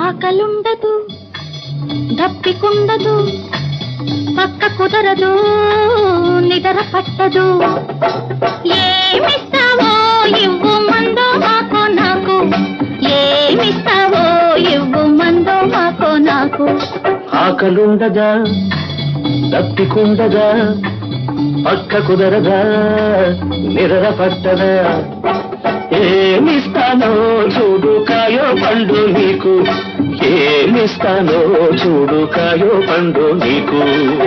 ఆకలుండదు దప్పికుండదు పక్క కుదరదు నిద్ర పట్టదు ఏమిస్తావో ఇవ్వు మందో మాకో నాకు ఏమిస్తావో ఇవ్వు మందో మాకో నాకు ఆకలుండదా దప్పికుండదా పక్క కుదరదా నిరర పట్టదా ఏమిస్తానో చూడు కాయో పండు నీకు ఏమిస్తానో చూడు కాయో పండు నీకు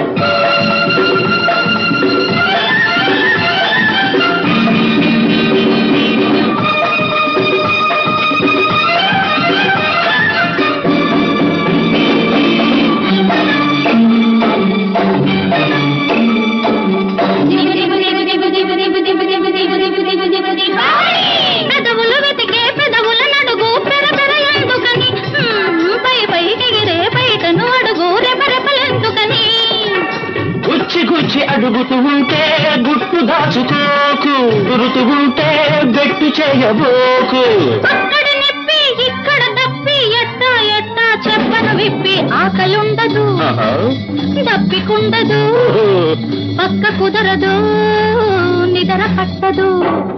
పెదవులు వెతికే పెదవుల నడుగు పెరపెర ఎందుకని హ్మ్, పై పైకి ఎగిరే బయటను అడుగు రెపరెపలెందుకని గుచ్చి గుచ్చి అడుగుతూ ఉంటే గుట్టు దాచుకోకు గురుతూ ఉంటే గట్టు చేయబోకు అక్కడ నిప్పి ఇక్కడ తప్పి ఎట్టా ఎట్టా చెప్పను విప్పి ఆకలుండదు ఆహా. దప్పికుండదు ఓహో. పక్క కుదరదు నిద్ర పట్టదు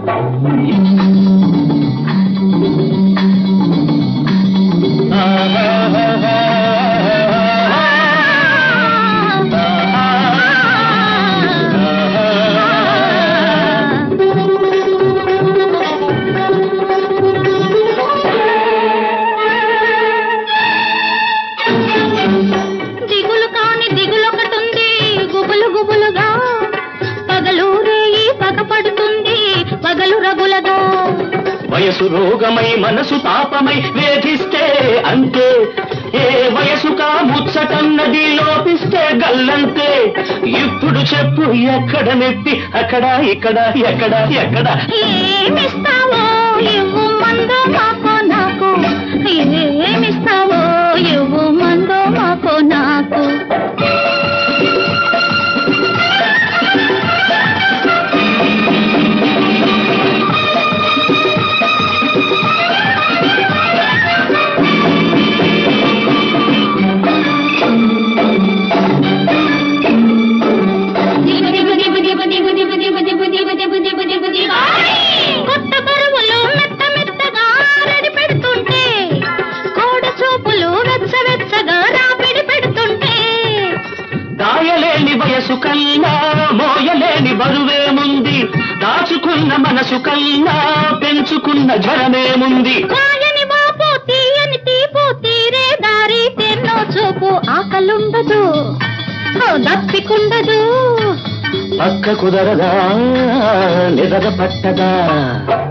దిగులు కాని దిగులొకటుంది గుబులు గుబులుగా పగలు రేయి పగపడుతుంది పగలు రగులగా వయసు రోగమై మనసు తాపమై వేధిస్తే అంతే ఏ వయసుకా ముచ్చటన్నది లోపిస్తే గల్లంతే ఇప్పుడు చెప్పు ఎక్కడ నెప్పి అక్కడ ఇక్కడ ఎక్కడ ఎక్కడ ఏమిస్తావో ఇవ్వు మందో మాకో నాకు ఏమిస్తావో ఇవ్వు మందో మాకో నాకు కొత్త బరువులు మెత్త మెత్తగా రెడి పెడుతుంటే కోడ చూపులు వెచ్చ వెచ్చగా రాపిడి పెడుతుంటే దాయలేని వయసు కన్నా మోయలేని బరువేముంది దాచుకున్న మనసు కన్నా పెంచుకున్న జ్వరమేముంది కాయని బాపు తీయని తీపు తీరే దారి తెన్నో చూపు ఆకలుండదు ఓ దప్పికుండదు పక్క కుదరదా నిద్ర పట్టదా